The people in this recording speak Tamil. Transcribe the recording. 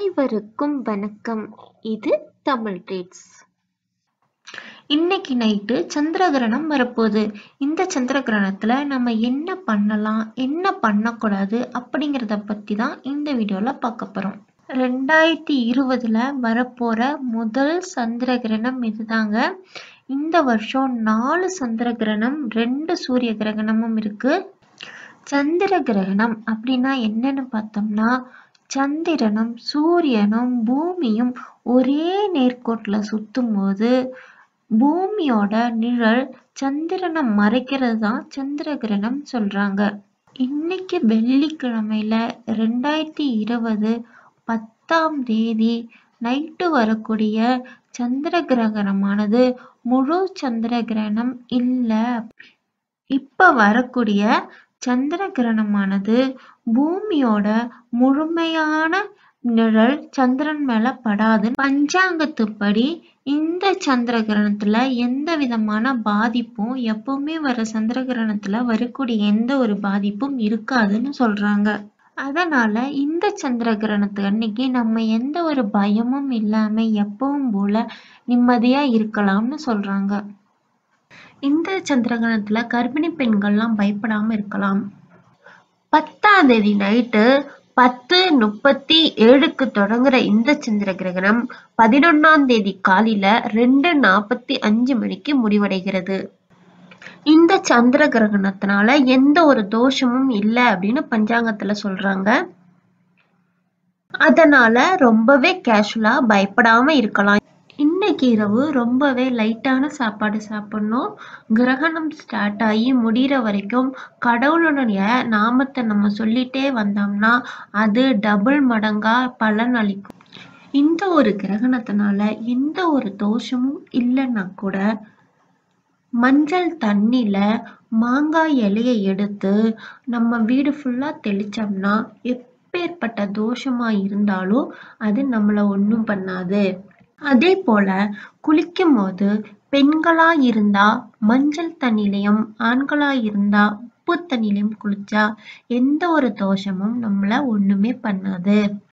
அனைவருக்கும் வணக்கம் இது தமிழ் ரீட்ஸ் இன்னைக்கு நைட்டு சந்திரகிரகணம் வரப்போகுது இந்த சந்திரகிரகணத்துல நம்ம என்ன பண்ணலாம் என்ன பண்ணக்கூடாது அப்படிங்கிறத பத்தி தான் இந்த வீடியோல பார்க்க போறோம் ரெண்டாயிரத்தி இருபதுல வரப்போற முதல் சந்திரகிரகணம் இதுதாங்க இந்த வருஷம் நாலு சந்திரகிரகணம் ரெண்டு சூரிய கிரகணமும் இருக்கு சந்திர கிரகணம் அப்படின்னா என்னன்னு பார்த்தோம்னா சந்திரனும் சூரியனும் பூமியும் ஒரே நேர்கோட்டுல சுத்தும் போது பூமியோட நிழல் சந்திரனை மறைக்கிறது தான் சந்திர கிரகணம் சொல்றாங்க இன்னைக்கு வெள்ளிக்கிழமையில ரெண்டாயிரத்தி இருபது பத்தாம் தேதி நைட்டு வரக்கூடிய சந்திர கிரகணமானது முழு சந்திர கிரகணம் இல்லை இப்ப வரக்கூடிய சந்திர கிரகணமானது பூமியோட முழுமையான நிழல் சந்திரன் மேல படாது பஞ்சாங்கத்துப்படி இந்த சந்திர கிரகணத்துல எந்த விதமான பாதிப்பும் எப்பவுமே வர சந்திர கிரகணத்துல வரக்கூடிய எந்த ஒரு பாதிப்பும் இருக்காதுன்னு சொல்றாங்க அதனால இந்த சந்திர கிரகணத்து அன்னைக்கு நம்ம எந்த ஒரு பயமும் இல்லாம எப்பவும் போல நிம்மதியா இருக்கலாம்னு சொல்றாங்க இந்த சந்திரகிரகணத்துல கர்ப்பிணி பெண்கள்லாம் பயப்படாம இருக்கலாம் பத்தாம் தேதி நைட்டு பத்து முப்பத்தி ஏழுக்கு தொடங்குற இந்த சந்திர கிரகணம் பதினொன்னாம் தேதி காலையில ரெண்டு நாற்பத்தி அஞ்சு மணிக்கு முடிவடைகிறது இந்த சந்திர கிரகணத்தினால எந்த ஒரு தோஷமும் இல்லை அப்படின்னு பஞ்சாங்கத்துல சொல்றாங்க அதனால ரொம்பவே கேஷுவலா பயப்படாம இருக்கலாம் இன்னைக்கு இரவு ரொம்பவே லைட்டான சாப்பாடு சாப்பிடணும் கிரகணம் ஸ்டார்ட் ஆகி முடிகிற வரைக்கும் கடவுளுடைய நாமத்தை நம்ம சொல்லிட்டே வந்தோம்னா அது டபுள் மடங்கா பலன் அளிக்கும் இந்த ஒரு கிரகணத்தினால எந்த ஒரு தோஷமும் இல்லைன்னா கூட மஞ்சள் தண்ணியில மாங்காய் இலையை எடுத்து நம்ம வீடு ஃபுல்லா தெளிச்சோம்னா எப்பேற்பட்ட தோஷமா இருந்தாலும் அது நம்மள ஒன்றும் பண்ணாது அதே போல குளிக்கும் போது பெண்களா இருந்தா மஞ்சள் தண்ணிலையும் ஆண்களா இருந்தா உப்பு தண்ணிலையும் குளிச்சா எந்த ஒரு தோஷமும் நம்மள ஒண்ணுமே பண்ணாது